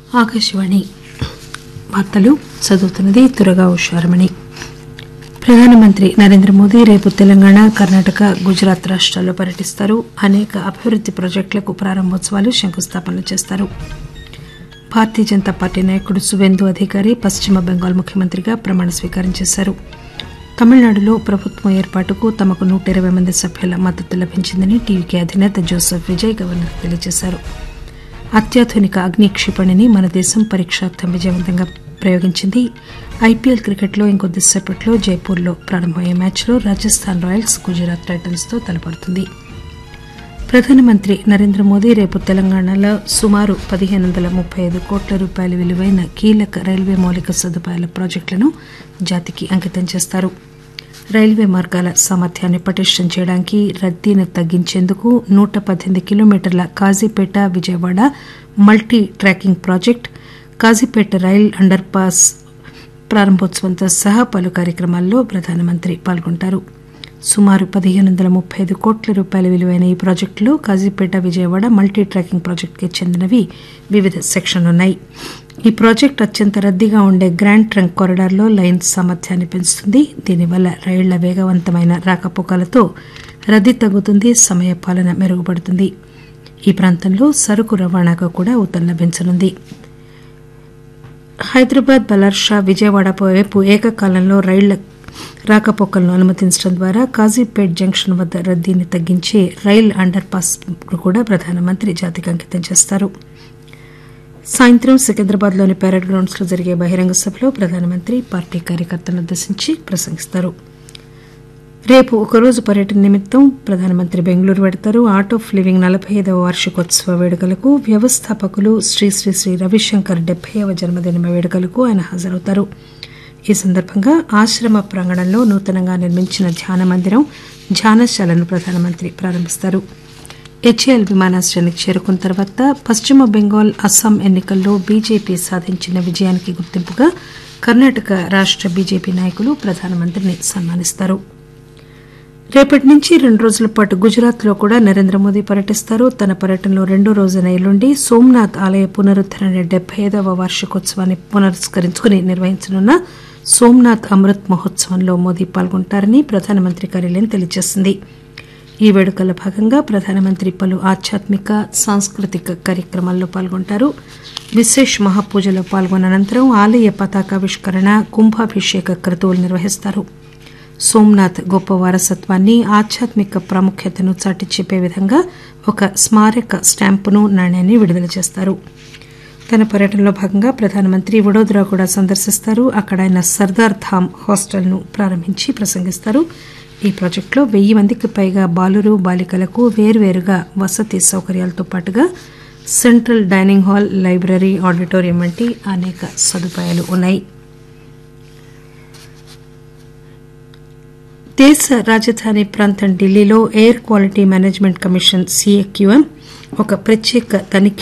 ఆకాశవాణి వార్తలు చదువుతున్నది తురగా ఉషారమణి ప్రధానమంత్రి నరేంద్ర మోదీ రేపు తెలంగాణ కర్ణాటక గుజరాత్ రాష్ట్రాల్లో పర్యటిస్తారు అనేక అభివృద్ది ప్రాజెక్టులకు ప్రారంభోత్సవాలు శంకుస్థాపనలు చేస్తారు భారతీయ జనతా పార్టీ నాయకుడు సువేందు అధికారి పశ్చిమ బెంగాల్ ముఖ్యమంత్రిగా ప్రమాణ స్వీకారం చేశారు తమిళనాడులో ప్రభుత్వం ఏర్పాటుకు తమకు నూట ఇరవై మంది సభ్యుల మద్దతు లభించిందని టీవీకే అధినేత జోసెఫ్ విజయ్ గవర్నర్ తెలియజేశారు అత్యాధునిక అగ్ని క్షిపణిని మన దేశం పరీక్షార్థం విజయవంతంగా ప్రయోగించింది ఐపీఎల్ క్రికెట్లో ఇంకొద్దిసేపట్లో జైపూర్లో ప్రారంభమయ్యే మ్యాచ్లో రాజస్థాన్ రాయల్స్ గుజరాత్ టైటన్స్ తో తలపడుతుంది ప్రధానమంత్రి నరేంద్ర మోదీ రేపు తెలంగాణలో సుమారు పదిహేను వందల ముప్పై ఐదు కోట్ల రూపాయల విలువైన కీలక రైల్వే మౌలిక సదుపాయాల ప్రాజెక్టులను జాతికి అంకితం చేస్తారు రైల్వే మార్గాల సామర్థ్యాన్ని పటిష్టం చేయడానికి రద్దీని తగ్గించేందుకు నూట పద్దెనిమిది కిలోమీటర్ల Kazipet Vijayawada multi tracking project Kazipet rail underpass ప్రారంభోత్సవంతో సహా పలు కార్యక్రమాల్లో ప్రధానమంత్రి పాల్గొంటారు సుమారు పదిహేను వందల ముప్పై ఐదు కోట్ల రూపాయల విలువైన ఈ ప్రాజెక్టులో కాజీపేట విజయవాడ మల్టీ ట్రాకింగ్ ప్రాజెక్టుకి చెందినవి వివిధ సెక్షన్లున్నాయి ఈ ప్రాజెక్టు అత్యంత రద్దీగా ఉండే గ్రాండ్ ట్రంక్ కారిడార్లో లైన్ సామర్థ్యాన్ని పెంచుతుంది దీనివల్ల రైళ్ల వేగవంతమైన రాకపోకలతో రద్దీ తగ్గుతుంది సమయ పాలన మెరుగుపడుతుంది ఈ ప్రాంతంలో సరుకు రవాణాకు కూడా ఊతం లభించనుంది హైదరాబాద్ బలార్షా విజయవాడ వైపు ఏకకాలంలో రైళ్ల రాకపోకలను అనుమతించడం ద్వారా కాజీపేట్ జంక్షన్ వద్ద రద్దీని తగ్గించే రైల్ అండర్ పాస్ కూడా ప్రధానమంత్రి జాతికి అంకితం చేస్తారు సాయంత్రం సికింద్రాబాద్లోని పెరేడ్ గ్రౌండ్స్ లో జరిగే బహిరంగ సభలో ప్రధానమంత్రి పార్టీ కార్యకర్తలను ఉద్దేశించి ప్రసంగిస్తారు రేపు ఒకరోజు పర్యటన నిమిత్తం ప్రధానమంత్రి బెంగళూరు వెడతారు ఆర్ట్ ఆఫ్ లివింగ్ నలభై ఐదవ వార్షికోత్సవ వేడుకలకు వ్యవస్థాపకులు శ్రీ శ్రీ శ్రీ రవిశంకర్ డెబ్బైవ జన్మదిన వేడుకలకు ఆయన హాజరవుతారు ఈ సందర్భంగా ఆశ్రమ ప్రాంగణంలో నూతనంగా నిర్మించిన ధ్యాన మందిరం ధ్యానశాలను ప్రధానమంత్రి ప్రారంభిస్తారు హెచ్ఏఎల్ విమానాశ్రయానికి చేరుకున్న తర్వాత పశ్చిమ బెంగాల్ అస్సాం ఎన్నికల్లో బీజేపీ సాధించిన విజయానికి గుర్తింపుగా కర్ణాటక రాష్ట బీజేపీ నాయకులు ప్రధానమంత్రిని సన్మానిస్తారు రేపటి నుంచి రెండు రోజుల పాటు గుజరాత్ లో కూడా నరేంద్ర మోదీ పర్యటిస్తారు తన పర్యటనలో రెండో రోజున ఎల్లుండి సోమనాథ్ ఆలయ పునరుద్దరణ డెబ్బై ఐదవ వార్షికోత్సవాన్ని పునస్కరించుకుని నిర్వహించనున్న సోమనాథ్ అమృత్ మహోత్సవంలో మోదీ పాల్గొంటారని ప్రధానమంత్రి కార్యాలయం తెలియజేసింది ఈ వేడుకల్లో భాగంగా ప్రధానమంత్రి పలు ఆధ్యాత్మిక సాంస్కృతిక కార్యక్రమాల్లో పాల్గొంటారు విశేష్ మహాపూజలో పాల్గొన్న అనంతరం ఆలయ పతాకావిష్కరణ కుంభాభిషేక క్రతువులు నిర్వహిస్తారు సోమనాథ్ గొప్ప వారసత్వాన్ని ఆధ్యాత్మిక ప్రాముఖ్యతను చాటి చెప్పే విధంగా ఒక స్మారక స్టాంపును నాణ్యాన్ని విడుదల చేస్తారు తన పర్యటనలో భాగంగా ప్రధానమంత్రి వడోదరా కూడా సందర్శిస్తారు అక్కడ ఆయన సర్దార్ ధామ్ హాస్టల్ను ప్రారంభించి ప్రసంగిస్తారు ఈ ప్రాజెక్టులో వెయ్యి మందికి పైగా బాలురు బాలికలకు వేర్వేరుగా వసతి సౌకర్యాలతో పాటుగా central dining hall library auditorium వంటి అనేక సదుపాయాలు ఉన్నాయి దేశ రాజధాని ప్రాంతం ఢిల్లీలో air quality management commission CAQM ఒక ప్రత్యేక తనిఖీ